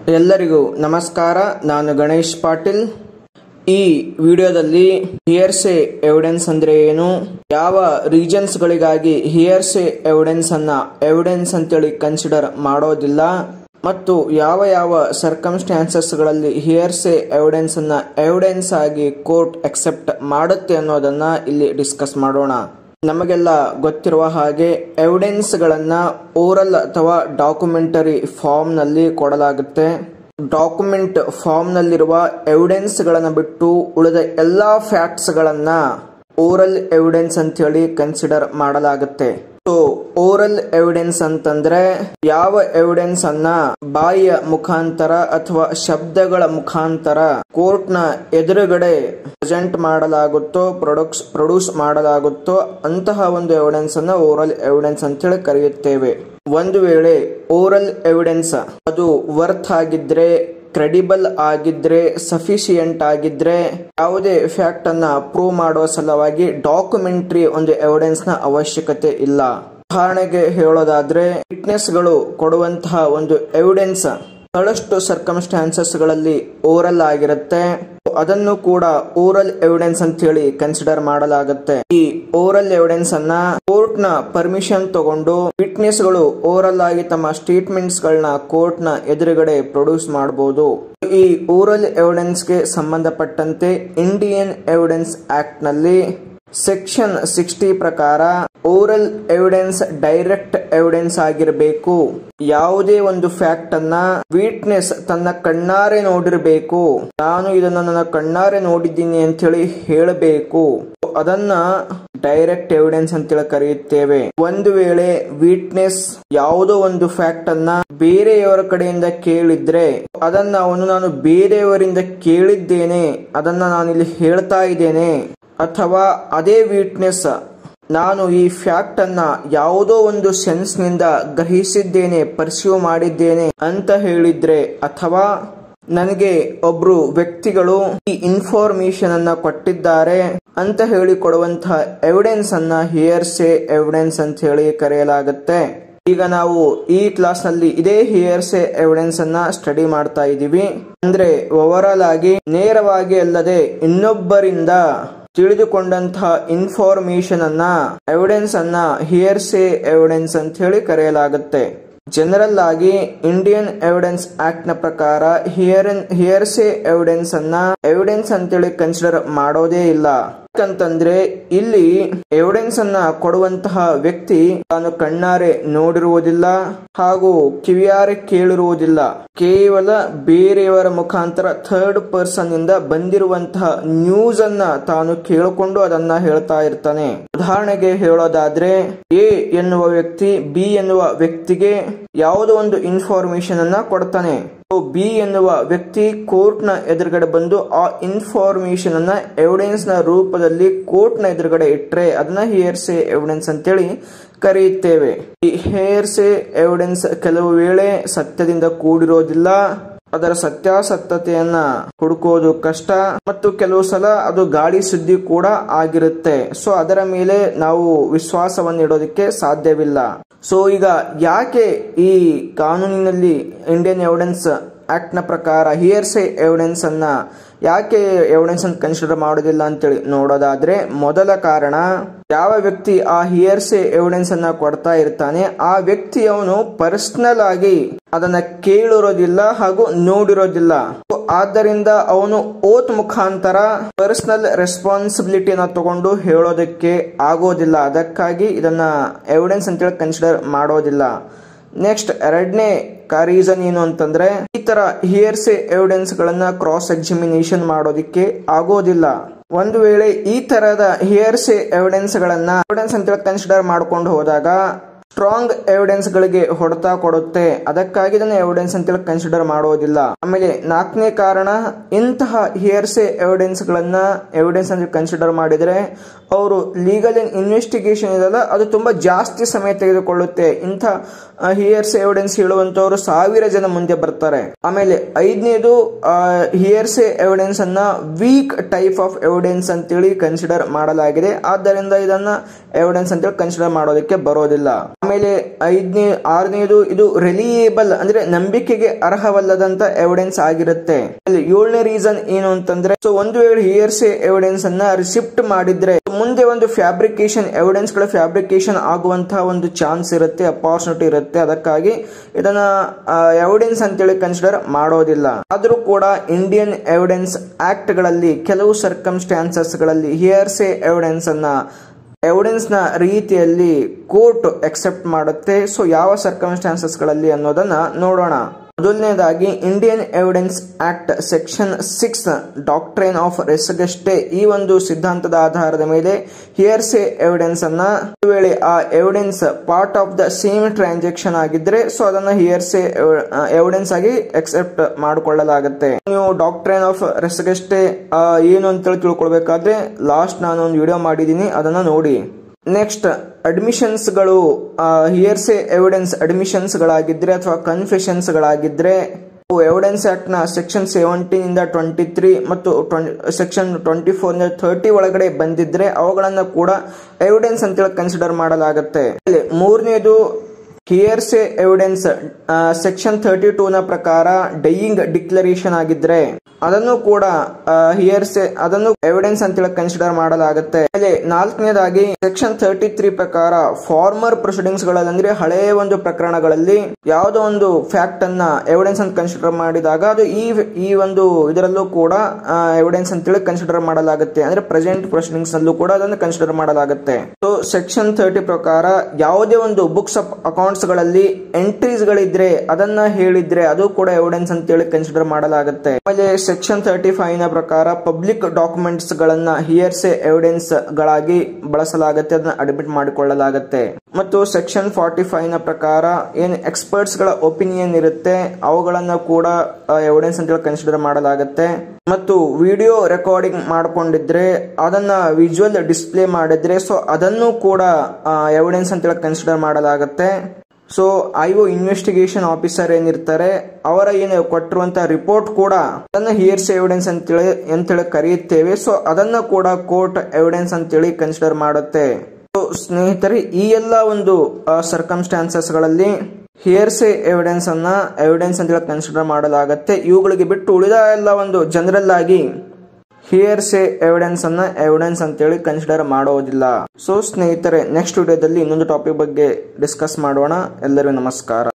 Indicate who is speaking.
Speaker 1: ಎಲ್ಲರಿಗೂ ನಮಸ್ಕಾರ ನಾನು ಗಣೇಶ್ ಪಾಟೀಲ್ ಈ ವಿಡಿಯೋದಲ್ಲಿ ಹಿಯರ್ಸೆ ಎವಿಡೆನ್ಸ್ ಅಂದ್ರೆ ಏನು ಯಾವ ರೀಜನ್ಸ್ ಗಳಿಗಾಗಿ ಹಿಯರ್ಸೆ ಎವಿಡೆನ್ಸ್ ಅನ್ನ ಎವಿಡೆನ್ಸ್ ಅಂತೇಳಿ ಕನ್ಸಿಡರ್ ಮಾಡೋದಿಲ್ಲ ಮತ್ತು ಯಾವ ಯಾವ ಸರ್ಕಮ್ಸ್ಟಾನ್ಸಸ್ ಗಳಲ್ಲಿ ಹಿಯರ್ಸೆ ಎವಿಡೆನ್ಸ್ ಅನ್ನ ಎವಿಡೆನ್ಸ್ ಆಗಿ ಕೋರ್ಟ್ ಅಕ್ಸೆಪ್ಟ್ ಮಾಡುತ್ತೆ ಅನ್ನೋದನ್ನ ಇಲ್ಲಿ ಡಿಸ್ಕಸ್ ಮಾಡೋಣ ನಮಗೆಲ್ಲ ಗೊತ್ತಿರುವ ಹಾಗೆ ಎವಿಡೆನ್ಸ್ ಗಳನ್ನ ಓರಲ್ ಅಥವಾ ಡಾಕ್ಯುಮೆಂಟರಿ ಫಾರ್ಮ್ ನಲ್ಲಿ ಕೊಡಲಾಗುತ್ತೆ ಡಾಕ್ಯುಮೆಂಟ್ ಫಾರ್ಮ್ ನಲ್ಲಿರುವ ಎವಿಡೆನ್ಸ್ ಗಳನ್ನ ಬಿಟ್ಟು ಉಳಿದ ಎಲ್ಲಾ ಫ್ಯಾಕ್ಟ್ಸ್ ಗಳನ್ನ ಓರಲ್ ಎವಿಡೆನ್ಸ್ ಅಂತ ಹೇಳಿ ಕನ್ಸಿಡರ್ ಮಾಡಲಾಗುತ್ತೆ ಸೊ ಓರಲ್ ಎವಿಡೆನ್ಸ್ ಅಂತಂದ್ರೆ ಯಾವ ಎವಿಡೆನ್ಸ್ ಅನ್ನ ಬಾಯಿಯ ಮುಖಾಂತರ ಅಥವಾ ಶಬ್ದಗಳ ಮುಖಾಂತರ ಕೋರ್ಟ್ ನ ಎದುರುಗಡೆ ಪ್ರೆಸೆಂಟ್ ಮಾಡಲಾಗುತ್ತೋ ಪ್ರೊಡಕ್ಟ್ಸ್ ಪ್ರೊಡ್ಯೂಸ್ ಮಾಡಲಾಗುತ್ತೋ ಅಂತಹ ಒಂದು ಎವಿಡೆನ್ಸ್ ಅನ್ನ ಓರಲ್ ಎವಿಡೆನ್ಸ್ ಅಂತ ಹೇಳಿ ಕರೆಯುತ್ತೇವೆ ಒಂದು ವೇಳೆ ಓರಲ್ ಎವಿಡೆನ್ಸ್ ಅದು ವರ್ತ್ ಆಗಿದ್ರೆ ಕ್ರೆಡಿಬಲ್ ಆಗಿದ್ರೆ ಸಫಿಶಿಯಂಟ್ ಆಗಿದ್ರೆ ಯಾವುದೇ ಫ್ಯಾಕ್ಟ್ ಅನ್ನ ಪ್ರೂವ್ ಮಾಡುವ ಸಲುವಾಗಿ ಡಾಕ್ಯುಮೆಂಟ್ರಿ ಒಂದು ಎವಿಡೆನ್ಸ್ ನ ಅವಶ್ಯಕತೆ ಇಲ್ಲ ಉದಾಹರಣೆಗೆ ಹೇಳೋದಾದ್ರೆ ವಿಟ್ನೆಸ್ ಗಳು ಕೊಡುವಂತಹ ಒಂದು ಎವಿಡೆನ್ಸ್ ಬಹಳಷ್ಟು ಸರ್ಕಮ್ಸ್ಟಾನ್ಸಸ್ ಗಳಲ್ಲಿ ಓರಲ್ ಆಗಿರುತ್ತೆ ಅದನ್ನು ಕೂಡ ಓರಲ್ ಎವಿಡೆನ್ಸ್ ಅಂತ ಹೇಳಿ ಕನ್ಸಿಡರ್ ಮಾಡಲಾಗುತ್ತೆ ಈ ಓರಲ್ ಎವಿಡೆನ್ಸ್ ಅನ್ನ ಕೋರ್ಟ್ ನ ಪರ್ಮಿಷನ್ ತಗೊಂಡು ವಿಟ್ನೆಸ್ ಗಳು ಓರಲ್ ಆಗಿ ತಮ್ಮ ಸ್ಟೇಟ್ಮೆಂಟ್ಸ್ ಗಳನ್ನ ಕೋರ್ಟ್ ನ ಎದುರುಗಡೆ ಪ್ರೊಡ್ಯೂಸ್ ಮಾಡಬಹುದು ಈ ಓರಲ್ ಎವಿಡೆನ್ಸ್ ಗೆ ಸಂಬಂಧಪಟ್ಟಂತೆ ಇಂಡಿಯನ್ ಎವಿಡೆನ್ಸ್ ಆಕ್ಟ್ ನಲ್ಲಿ ಸೆಕ್ಷನ್ ಸಿಕ್ಸ್ಟಿ ಪ್ರಕಾರ ಓರಲ್ ಎವಿಡೆನ್ಸ್ ಡೈರೆಕ್ಟ್ ಎವಿಡೆನ್ಸ್ ಆಗಿರಬೇಕು ಯಾವುದೇ ಒಂದು ಫ್ಯಾಕ್ಟ್ ಅನ್ನ ವೀಟ್ನೆಸ್ ತನ್ನ ಕಣ್ಣಾರೆ ನೋಡಿರಬೇಕು ನಾನು ಇದನ್ನ ನನ್ನ ಕಣ್ಣಾರೆ ನೋಡಿದ್ದೀನಿ ಅಂತ ಹೇಳಿ ಹೇಳಬೇಕು ಅದನ್ನ ಡೈರೆಕ್ಟ್ ಎವಿಡೆನ್ಸ್ ಅಂತೇಳಿ ಕರೆಯುತ್ತೇವೆ ಒಂದು ವೇಳೆ ವೀಟ್ನೆಸ್ ಯಾವುದೋ ಒಂದು ಫ್ಯಾಕ್ಟ್ ಅನ್ನ ಬೇರೆಯವರ ಕಡೆಯಿಂದ ಕೇಳಿದ್ರೆ ಅದನ್ನ ಅವನು ನಾನು ಬೇರೆಯವರಿಂದ ಕೇಳಿದ್ದೇನೆ ಅದನ್ನ ನಾನಿಲ್ಲಿ ಹೇಳ್ತಾ ಇದ್ದೇನೆ ಅಥವಾ ಅದೇ ವೀಟ್ನೆಸ್ ನಾನು ಈ ಫ್ಯಾಕ್ಟ್ ಅನ್ನ ಯಾವುದೋ ಒಂದು ಸೆನ್ಸ್ ನಿಂದ ಗ್ರಹಿಸಿದ್ದೇನೆ ಪರ್ಸ್ಯೂ ಮಾಡಿದ್ದೇನೆ ಅಂತ ಹೇಳಿದ್ರೆ ಅಥವಾ ನನಗೆ ಒಬ್ರು ವ್ಯಕ್ತಿಗಳು ಈ ಇನ್ಫಾರ್ಮೇಶನ್ ಅನ್ನ ಕೊಟ್ಟಿದ್ದಾರೆ ಅಂತ ಹೇಳಿ ಕೊಡುವಂತಹ ಎವಿಡೆನ್ಸ್ ಅನ್ನ ಹಿಯರ್ಸೆ ಎವಿಡೆನ್ಸ್ ಅಂತ ಹೇಳಿ ಕರೆಯಲಾಗುತ್ತೆ ಈಗ ನಾವು ಈ ಕ್ಲಾಸ್ ನಲ್ಲಿ ಇದೇ ಹಿಯರ್ಸೆ ಎವಿಡೆನ್ಸ್ ಅನ್ನ ಸ್ಟಡಿ ಮಾಡ್ತಾ ಇದೀವಿ ಅಂದ್ರೆ ಓವರಾಲ್ ಆಗಿ ನೇರವಾಗಿ ಅಲ್ಲದೆ ಇನ್ನೊಬ್ಬರಿಂದ ತಿಳಿದುಕೊಂಡಂತಹ ಇನ್ಫಾರ್ಮೇಶನ್ ಅನ್ನ ಎವಿಡೆನ್ಸ್ ಅನ್ನ ಹಿಯರ್ಸೆ ಎವಿಡೆನ್ಸ್ ಅಂತ ಹೇಳಿ ಕರೆಯಲಾಗುತ್ತೆ ಜನರಲ್ ಆಗಿ ಇಂಡಿಯನ್ ಎವಿಡೆನ್ಸ್ ಆಕ್ಟ್ ನ ಪ್ರಕಾರ ಹಿಯರ್ ಹಿಯರ್ಸೆ ಎವಿಡೆನ್ಸ್ ಅನ್ನ ಎವಿಡೆನ್ಸ್ ಅಂತೇಳಿ ಕನ್ಸಿಡರ್ ಮಾಡೋದೇ ಇಲ್ಲ ಯಾಕಂತಂದ್ರೆ ಇಲ್ಲಿ ಎವಿಡೆನ್ಸ್ ಅನ್ನ ಕೊಡುವಂತಹ ವ್ಯಕ್ತಿ ತಾನು ಕಣ್ಣಾರೆ ನೋಡಿರುವುದಿಲ್ಲ ಹಾಗೂ ಕಿವಿಯಾರೆ ಕೇಳಿರುವುದಿಲ್ಲ ಕೇವಲ ಬೇರೆಯವರ ಮುಖಾಂತರ ಥರ್ಡ್ ಪರ್ಸನ್ ಇಂದ ಬಂದಿರುವಂತಹ ನ್ಯೂಸ್ ಅನ್ನ ತಾನು ಕೇಳಿಕೊಂಡು ಅದನ್ನ ಹೇಳ್ತಾ ಇರ್ತಾನೆ ಉದಾಹರಣೆಗೆ ಹೇಳೋದಾದ್ರೆ ಎ ಎನ್ನುವ ವ್ಯಕ್ತಿ ಬಿ ಎನ್ನುವ ವ್ಯಕ್ತಿಗೆ ಯಾವುದೋ ಒಂದು ಇನ್ಫಾರ್ಮೇಶನ್ ಅನ್ನ ಕೊಡ್ತಾನೆ ಬಿ ಎನ್ನುವ ವ್ಯಕ್ತಿ ಕೋರ್ಟ್ ನ ಎದುರುಗಡೆ ಬಂದು ಆ ಇನ್ಫಾರ್ಮೇಶನ್ ಅನ್ನ ಎವಿಡೆನ್ಸ್ ನ ರೂಪದಲ್ಲಿ ಕೋರ್ಟ್ ನ ಎದುರುಗಡೆ ಇಟ್ರೆ ಅದನ್ನ ಹಿಯರ್ಸೆ ಎವಿಡೆನ್ಸ್ ಅಂತೇಳಿ ಕರೆಯುತ್ತೇವೆ ಈ ಹೇರ್ಸೆ ಎವಿಡೆನ್ಸ್ ಕೆಲವು ವೇಳೆ ಸತ್ಯದಿಂದ ಕೂಡಿರೋದಿಲ್ಲ ಅದರ ಸತ್ಯಾಸತ್ಯತೆಯನ್ನ ಹುಡುಕೋದು ಕಷ್ಟ ಮತ್ತು ಕೆಲವು ಸಲ ಅದು ಗಾಳಿ ಸುದ್ದಿ ಕೂಡ ಆಗಿರುತ್ತೆ ಸೊ ಅದರ ಮೇಲೆ ನಾವು ವಿಶ್ವಾಸವನ್ನು ಇಡೋದಕ್ಕೆ ಸಾಧ್ಯವಿಲ್ಲ ಸೊ ಈಗ ಯಾಕೆ ಈ ಕಾನೂನಿನಲ್ಲಿ ಇಂಡಿಯನ್ ಎವಿಡೆನ್ಸ್ ಆಕ್ಟ್ ನ ಪ್ರಕಾರ ಹಿಯರ್ಸೆ ಎವಿಡೆನ್ಸ್ ಅನ್ನ ಯಾಕೆ ಎವಿಡೆನ್ಸ್ ಅನ್ನು ಕನ್ಸಿಡರ್ ಮಾಡೋದಿಲ್ಲ ಅಂತೇಳಿ ನೋಡೋದಾದ್ರೆ ಮೊದಲ ಕಾರಣ ಯಾವ ವ್ಯಕ್ತಿ ಆ ಹಿಯರ್ಸೆ ಎವಿಡೆನ್ಸ್ ಅನ್ನ ಕೊಡ್ತಾ ಇರ್ತಾನೆ ಆ ವ್ಯಕ್ತಿ ಅವನು ಪರ್ಸನಲ್ ಆಗಿ ಅದನ್ನ ಕೇಳಿರೋದಿಲ್ಲ ಹಾಗೂ ನೋಡಿರೋದಿಲ್ಲ ಆದ್ದರಿಂದ ಅವನು ಓತ್ ಮುಖಾಂತರ ಪರ್ಸನಲ್ ರೆಸ್ಪಾನ್ಸಿಬಿಲಿಟಿನ ತಗೊಂಡು ಹೇಳೋದಕ್ಕೆ ಆಗೋದಿಲ್ಲ ಅದಕ್ಕಾಗಿ ಇದನ್ನ ಎವಿಡೆನ್ಸ್ ಅಂತೇಳಿ ಕನ್ಸಿಡರ್ ಮಾಡೋದಿಲ್ಲ ನೆಕ್ಸ್ಟ್ ಎರಡನೇ ರೀಸನ್ ಏನು ಅಂತಂದ್ರೆ ಈ ತರ ಹಿಯರ್ಸೆ ಎವಿಡೆನ್ಸ್ ಗಳನ್ನ ಕ್ರಾಸ್ ಎಕ್ಸಾಮಿನೇಷನ್ ಮಾಡೋದಿಕ್ಕೆ ಆಗೋದಿಲ್ಲ ಒಂದು ವೇಳೆ ಈ ತರದ ಹಿಯರ್ಸೆ ಎವಿಡೆನ್ಸ್ ಗಳನ್ನ ಎವಿಡೆನ್ಸ್ ಅಂತ ಕನ್ಸಿಡರ್ ಮಾಡ್ಕೊಂಡು ಹೋದಾಗ ಸ್ಟ್ರಾಂಗ್ ಎವಿಡೆನ್ಸ್ ಗಳಿಗೆ ಹೊಡೆತ ಕೊಡುತ್ತೆ ಅದಕ್ಕಾಗಿ ಇದನ್ನ ಎವಿಡೆನ್ಸ್ ಅಂತೇಳಿ ಕನ್ಸಿಡರ್ ಮಾಡೋದಿಲ್ಲ ಆಮೇಲೆ ನಾಲ್ಕನೇ ಕಾರಣ ಇಂತಹ ಹಿಯರ್ಸೆ ಎವಿಡೆನ್ಸ್ ಗಳನ್ನ ಎವಿಡೆನ್ಸ್ ಅಂತ ಕನ್ಸಿಡರ್ ಮಾಡಿದ್ರೆ ಅವರು ಲೀಗಲ್ ಇನ್ವೆಸ್ಟಿಗೇಷನ್ ಇದಲ್ಲ ಅದು ತುಂಬಾ ಜಾಸ್ತಿ ಸಮಯ ತೆಗೆದುಕೊಳ್ಳುತ್ತೆ ಇಂಥ ಹಿಯರ್ಸ್ ಎವಿಡೆನ್ಸ್ ಹೇಳುವಂತವರು ಸಾವಿರ ಜನ ಮುಂದೆ ಬರ್ತಾರೆ ಆಮೇಲೆ ಐದನೇದು ಹಿಯರ್ಸ್ ಎವಿಡೆನ್ಸ್ ಅನ್ನ ವೀಕ್ ಟೈಪ್ ಆಫ್ ಎವಿಡೆನ್ಸ್ ಅಂತೇಳಿ ಕನ್ಸಿಡರ್ ಮಾಡಲಾಗಿದೆ ಆದ್ದರಿಂದ ಇದನ್ನ ಎವಿಡೆನ್ಸ್ ಅಂತೇಳಿ ಕನ್ಸಿಡರ್ ಮಾಡೋದಕ್ಕೆ ಬರೋದಿಲ್ಲ ಆಮೇಲೆ ಐದನೇ ಆರನೇದು ಇದು ರಿಲಿಯೇಬಲ್ ಅಂದ್ರೆ ನಂಬಿಕೆಗೆ ಅರ್ಹವಲ್ಲದಂತ ಎವಿಡೆನ್ಸ್ ಆಗಿರುತ್ತೆ ಅಲ್ಲಿ ಏಳನೇ ರೀಸನ್ ಏನು ಅಂತಂದ್ರೆ ಸೊ ಒಂದು ವೇಳೆ ಹಿಯರ್ಸ್ ಎವಿಡೆನ್ಸ್ ಅನ್ನ ರಿಸಿಪ್ಟ್ ಮಾಡಿದ್ರೆ ಮುಂದೆ ಒಂದು ಫ್ಯಾಬ್ರಿಕೇಶನ್ ಎವಿಡೆನ್ಸ್ ಗಳ ಫ್ಯಾಬ್ರಿಕೇಶನ್ ಆಗುವಂತಹ ಒಂದು ಚಾನ್ಸ್ ಇರುತ್ತೆ ಅಪಾರ್ಚುನಿಟಿ ಇರುತ್ತೆ ಅದಕ್ಕಾಗಿ ಇದನ್ನ ಎವಿಡೆನ್ಸ್ ಅಂತೇಳಿ ಕನ್ಸಿಡರ್ ಮಾಡೋದಿಲ್ಲ ಆದ್ರೂ ಕೂಡ ಇಂಡಿಯನ್ ಎವಿಡೆನ್ಸ್ ಆಕ್ಟ್ ಗಳಲ್ಲಿ ಕೆಲವು ಸರ್ಕಮ್ಸ್ಟಾನ್ಸಸ್ ಗಳಲ್ಲಿ ಹಿಯರ್ಸೆ ಎವಿಡೆನ್ಸ್ ಅನ್ನ ಎವಿಡೆನ್ಸ್ ನ ರೀತಿಯಲ್ಲಿ ಕೋರ್ಟ್ ಎಕ್ಸೆಪ್ಟ್ ಮಾಡುತ್ತೆ ಸೊ ಯಾವ ಸರ್ಕಮ್ಸ್ಟಾನ್ಸಸ್ ಗಳಲ್ಲಿ ಅನ್ನೋದನ್ನ ನೋಡೋಣ ಮೊದಲನೇದಾಗಿ Indian Evidence Act section six doctrine of res gestae ಈ ಒಂದು ಸಿದ್ಧಾಂತದ ಆಧಾರದ ಮೇಲೆ ಹಿಯರ್ಸೆ ಎವಿಡೆನ್ಸ್ ಅನ್ನ ಒಂದು ವೇಳೆ ಆ evidence part of the same transaction ಆಗಿದ್ರೆ ಸೊ ಅದನ್ನ ಹಿಯರ್ಸೆ ಎವಿಡೆನ್ಸ್ ಆಗಿ ಎಕ್ಸೆಪ್ಟ್ ಮಾಡಿಕೊಳ್ಳಲಾಗುತ್ತೆ ನೀವು ಡಾಕ್ಟ್ರೈನ್ ಆಫ್ ರೆಸಗಸ್ಟೆ ಏನು ಅಂತೇಳಿ ತಿಳ್ಕೊಳ್ಬೇಕಾದ್ರೆ ಲಾಸ್ಟ್ ನಾನು ಒಂದು ವಿಡಿಯೋ ಮಾಡಿದ್ದೀನಿ ಅದನ್ನ ನೋಡಿ ನೆಕ್ಸ್ಟ್ ಅಡ್ಮಿಷನ್ಸ್ ಗಳು ಹಿಯರ್ಸೆ ಎವಿಡೆನ್ಸ್ ಅಡ್ಮಿಷನ್ಸ್ ಗಳಾಗಿದ್ರೆ ಅಥವಾ ಕನ್ಫೆಷನ್ಸ್ ಗಳಾಗಿದ್ರೆ ಎವಿಡೆನ್ಸ್ ಆಕ್ಟ್ ನ ಸೆಕ್ಷನ್ ಸೆವೆಂಟೀನ್ ಇಂದ ಟ್ವೆಂಟಿ ತ್ರೀ ಮತ್ತು ಸೆಕ್ಷನ್ ಟ್ವೆಂಟಿ ಫೋರ್ ಇಂದ ಥರ್ಟಿ ಒಳಗಡೆ ಬಂದಿದ್ರೆ ಅವುಗಳನ್ನ ಕೂಡ ಎವಿಡೆನ್ಸ್ ಅಂತೇಳಿ ಕನ್ಸಿಡರ್ ಮಾಡಲಾಗುತ್ತೆ ಮೂರನೇದು hearsay evidence section thirty two ನ ಪ್ರಕಾರ ಡೈಯಿಂಗ್ ಡಿಕ್ಲರೇಷನ್ ಆಗಿದ್ರೆ ಅದನ್ನು ಕೂಡ ಹಿಯರ್ಸೆ ಅದನ್ನು ಎವಿಡೆನ್ಸ್ ಅಂತೇಳಿ ಕನ್ಸಿಡರ್ ಮಾಡಲಾಗುತ್ತೆ ಆಮೇಲೆ ನಾಲ್ಕನೇದಾಗಿ ಸೆಕ್ಷನ್ ಥರ್ಟಿ ತ್ರೀ ಪ್ರಕಾರ ಫಾರ್ಮರ್ ಪ್ರೊಸೀಡಿಂಗ್ಸ್ ಗಳಲ್ಲಿ ಅಂದ್ರೆ ಹಳೆಯ ಒಂದು ಪ್ರಕರಣಗಳಲ್ಲಿ ಯಾವುದೋ ಒಂದು ಫ್ಯಾಕ್ಟ್ ಅನ್ನ ಎವಿಡೆನ್ಸ್ ಅಂತ ಕನ್ಸಿಡರ್ ಮಾಡಿದಾಗ ಅದು ಈ ಈ ಒಂದು ಇದರಲ್ಲೂ ಕೂಡ ಎವಿಡೆನ್ಸ್ ಅಂತೇಳಿ ಕನ್ಸಿಡರ್ ಮಾಡಲಾಗುತ್ತೆ ಅಂದ್ರೆ ಪ್ರೆಸೆಂಟ್ ಪ್ರೊಸೀಡಿಂಗ್ಸ್ ನಲ್ಲೂ ಕೂಡ ಅದನ್ನು ಕನ್ಸಿಡರ್ ಮಾಡಲಾಗುತ್ತೆ ಸೊ ಸೆಕ್ಷನ್ ಥರ್ಟಿ ಪ್ರಕಾರ ಯಾವುದೇ ಒಂದು ಬುಕ್ಸ್ ಆಫ್ ಅಕೌಂಟ್ಸ್ ಗಳಲ್ಲಿ ಎಂಟ್ರೀಸ್ ಗಳಿದ್ರೆ ಅದನ್ನ ಹೇಳಿದ್ರೆ ಅದು ಕೂಡ ಎವಿಡೆನ್ಸ್ ಅಂತೇಳಿ ಕನ್ಸಿಡರ್ ಮಾಡಲಾಗುತ್ತೆ ಆಮೇಲೆ ಸೆಕ್ಷನ್ ತರ್ಟಿ ಫೈವ್ ನ ಪ್ರಕಾರ ಪಬ್ಲಿಕ್ ಡಾಕ್ಯುಮೆಂಟ್ಸ್ ಗಳನ್ನ ಹಿಯರ್ಸೆ ಎವಿಡೆನ್ಸ್ ಗಳಾಗಿ ಬಳಸಲಾಗುತ್ತೆ ಅದನ್ನ ಅಡ್ಮಿಟ್ ಮಾಡಿಕೊಳ್ಳಲಾಗುತ್ತೆ ಮತ್ತು ಸೆಕ್ಷನ್ ಫಾರ್ಟಿ ಫೈವ್ ನ ಪ್ರಕಾರ ಏನ್ ಎಕ್ಸ್ಪರ್ಟ್ಸ್ ಗಳ ಒಪಿನಿಯನ್ ಇರುತ್ತೆ ಅವುಗಳನ್ನ ಕೂಡ ಎವಿಡೆನ್ಸ್ ಅಂತೇಳಿ ಕನ್ಸಿಡರ್ ಮಾಡಲಾಗುತ್ತೆ ಮತ್ತು ವಿಡಿಯೋ ರೆಕಾರ್ಡಿಂಗ್ ಮಾಡ್ಕೊಂಡಿದ್ರೆ ಅದನ್ನ ವಿಜುವಲ್ ಡಿಸ್ಪ್ಲೇ ಮಾಡಿದ್ರೆ ಸೊ ಅದನ್ನು ಕೂಡ ಎವಿಡೆನ್ಸ್ ಅಂತೇಳಿ ಕನ್ಸಿಡರ್ ಮಾಡಲಾಗುತ್ತೆ so I O investigation officer ಏನಿರ್ತಾರೆ ಅವರ ಏನು ಕೊಟ್ಟಿರುವಂತಹ ರಿಪೋರ್ಟ್ ಕೂಡ ಅದನ್ನ ಹಿಯರ್ಸ್ ಎವಿಡೆನ್ಸ್ ಅಂತೇಳಿ ಅಂತೇಳಿ ಕರೆಯುತ್ತೇವೆ ಸೊ ಅದನ್ನ ಕೂಡ ಕೋರ್ಟ್ ಎವಿಡೆನ್ಸ್ ಅಂತೇಳಿ ಕನ್ಸಿಡರ್ ಮಾಡುತ್ತೆ ಸೊ ಸ್ನೇಹಿತರೆ ಈ ಎಲ್ಲ ಒಂದು ಸರ್ಕಮ್ಸ್ಟಾನ್ಸಸ್ ಗಳಲ್ಲಿ ಹಿಯರ್ಸೆ ಎವಿಡೆನ್ಸ್ ಅನ್ನ ಎವಿಡೆನ್ಸ್ ಅಂತೇಳಿ ಕನ್ಸಿಡರ್ ಮಾಡಲಾಗುತ್ತೆ ಇವುಗಳಿಗೆ ಬಿಟ್ಟು ಉಳಿದ ಎಲ್ಲ ಒಂದು ಜನರಲ್ ಆಗಿ ಹಿಯರ್ಸೆ ಎವಿಡೆನ್ಸ್ ಅನ್ನ ಎವಿಡೆನ್ಸ್ ಅಂತೇಳಿ ಕನ್ಸಿಡರ್ ಮಾಡೋದಿಲ್ಲ ಸೊ ಸ್ನೇಹಿತರೆ ನೆಕ್ಸ್ಟ್ ವಿಡಿಯೋದಲ್ಲಿ ಇನ್ನೊಂದು ಟಾಪಿಕ್ ಬಗ್ಗೆ ಡಿಸ್ಕಸ್ ಮಾಡೋಣ ಎಲ್ಲರಿಗೂ ನಮಸ್ಕಾರ